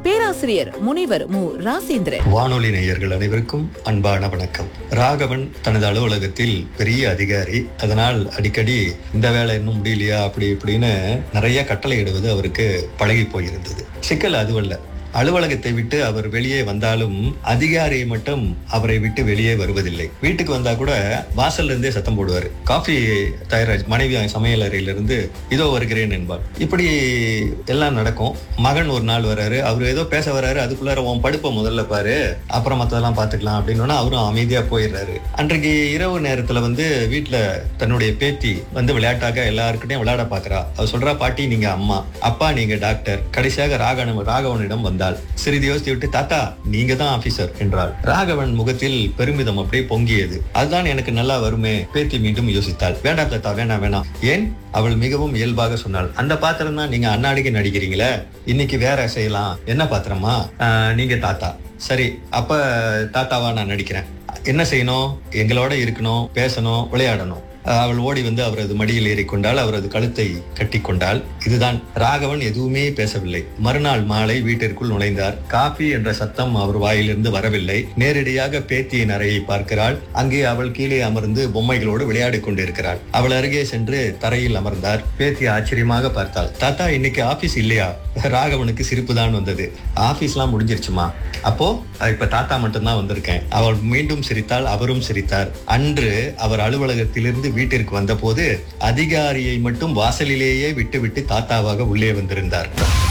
பேராசிரியர் முனைவர் மு ராசேந்திரன் வானொலி நேயர்கள் அனைவருக்கும் அன்பான வணக்கம் ராகவன் தனது அலுவலகத்தில் பெரிய அதிகாரி அதனால் அடிக்கடி இந்த வேலை இன்னும் முடியலையா அப்படி இப்படின்னு நிறைய கட்டளை இடுவது அவருக்கு பழகி போயிருந்தது சிக்கல் அதுவல்ல அலுவலகத்தை விட்டு அவர் வெளியே வந்தாலும் அதிகாரி மட்டும் அவரை விட்டு வெளியே வருவதில்லை வீட்டுக்கு வந்தா கூட வாசல்ல இருந்தே சத்தம் போடுவார் காஃபி தயார் மனைவி சமையல் அறையிலிருந்து இதோ வருகிறேன் என்பார் இப்படி எல்லாம் நடக்கும் மகன் ஒரு நாள் வராரு அவர் ஏதோ பேச வராரு அதுக்குள்ளார உன் படுப்பை முதல்ல பாரு அப்புறம் மத்ததெல்லாம் பாத்துக்கலாம் அப்படின்னு அவரும் அமைதியா போயிடுறாரு அன்றைக்கு இரவு நேரத்துல வந்து வீட்டுல தன்னுடைய பேத்தி வந்து விளையாட்டாக எல்லாருக்கிட்டையும் விளையாட பாக்குறா அவ சொல்றா பாட்டி நீங்க அம்மா அப்பா நீங்க டாக்டர் கடைசியாக ராகவன் ராகவனிடம் வந்தாள் சிறிது யோசித்து விட்டு தாத்தா நீங்க தான் ஆபீசர் என்றாள் ராகவன் முகத்தில் பெருமிதம் அப்படியே பொங்கியது அதுதான் எனக்கு நல்லா வருமே பேத்தி மீண்டும் யோசித்தாள் வேண்டாம் தாத்தா வேண்டாம் வேணாம் ஏன் அவள் மிகவும் இயல்பாக சொன்னாள் அந்த பாத்திரம் தான் நீங்க அண்ணாடிக்கு நடிக்கிறீங்களே இன்னைக்கு வேற செய்யலாம் என்ன பாத்திரமா "ஆஹ், நீங்க தாத்தா சரி அப்ப தாத்தாவா நான் நடிக்கிறேன் என்ன செய்யணும் எங்களோட இருக்கணும் பேசணும் விளையாடணும் அஹ் அவள் ஓடி வந்து அவரது மடியில் ஏறிக்கொண்டாள் அவரது கழுத்தை கட்டி கொண்டாள் இதுதான் ராகவன் எதுவுமே பேசவில்லை மறுநாள் மாலை வீட்டிற்குள் நுழைந்தார் காபி என்ற சத்தம் அவர் வாயிலிருந்து வரவில்லை நேரடியாக பேத்தியின் அறையை பார்க்கிறாள் அங்கே அவள் கீழே அமர்ந்து பொம்மைகளோடு விளையாடிக் கொண்டிருக்கிறாள் அவள் அருகே சென்று தரையில் அமர்ந்தார் பேத்தி ஆச்சரியமாக பார்த்தாள் தாத்தா இன்னைக்கு ஆபீஸ் இல்லையா ராகவனுக்கு சிரிப்பு தான் வந்தது ஆபீஸ்லாம் முடிஞ்சிருச்சுமா அப்போ அஹ் இப்ப தாத்தா மட்டும்தான் வந்திருக்கேன் அவள் மீண்டும் சிரித்தாள் அவரும் சிரித்தார் அன்று அவர் அலுவலகத்திலிருந்து வீட்டிற்கு வந்தபோது அதிகாரியை மட்டும் வாசலிலேயே விட்டுவிட்டு தாத்தாவாக உள்ளே வந்திருந்தார்